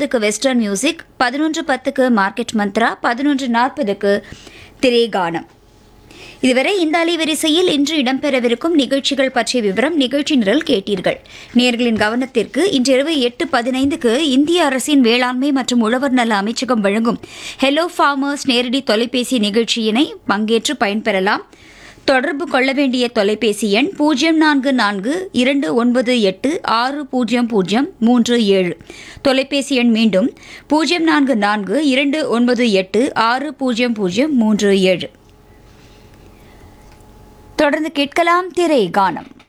முப்பதுக்கு western music பதினொன்று பத்துக்கு மார்க்கெட் மந்த்ரா பதினொன்று நாற்பதுக்கு திரேகானம் இதுவரை இந்த அலைவரிசையில் இன்று இடம்பெறவிருக்கும் நிகழ்ச்சிகள் பற்றிய விவரம் நிகழ்ச்சி நிரல் கேட்டீர்கள் நேர்களின் கவனத்திற்கு இன்றிரவு எட்டு பதினைந்துக்கு இந்திய அரசின் வேளாண்மை மற்றும் உழவர் நல அமைச்சகம் வழங்கும் ஹெலோ ஃபார்மர்ஸ் நேரடி தொலைபேசி நிகழ்ச்சியினை பங்கேற்று பயன்பெறலாம் தொடர்பு கொள்ள வேண்டிய தொலைபேசி எண் பூஜ்ஜியம் நான்கு நான்கு இரண்டு ஒன்பது எட்டு ஆறு பூஜ்ஜியம் பூஜ்ஜியம் மூன்று ஏழு தொலைபேசி எண் மீண்டும் பூஜ்ஜியம் நான்கு நான்கு இரண்டு ஒன்பது எட்டு ஆறு பூஜ்ஜியம் பூஜ்ஜியம் மூன்று ஏழு தொடர்ந்து கேட்கலாம் திரை கானம்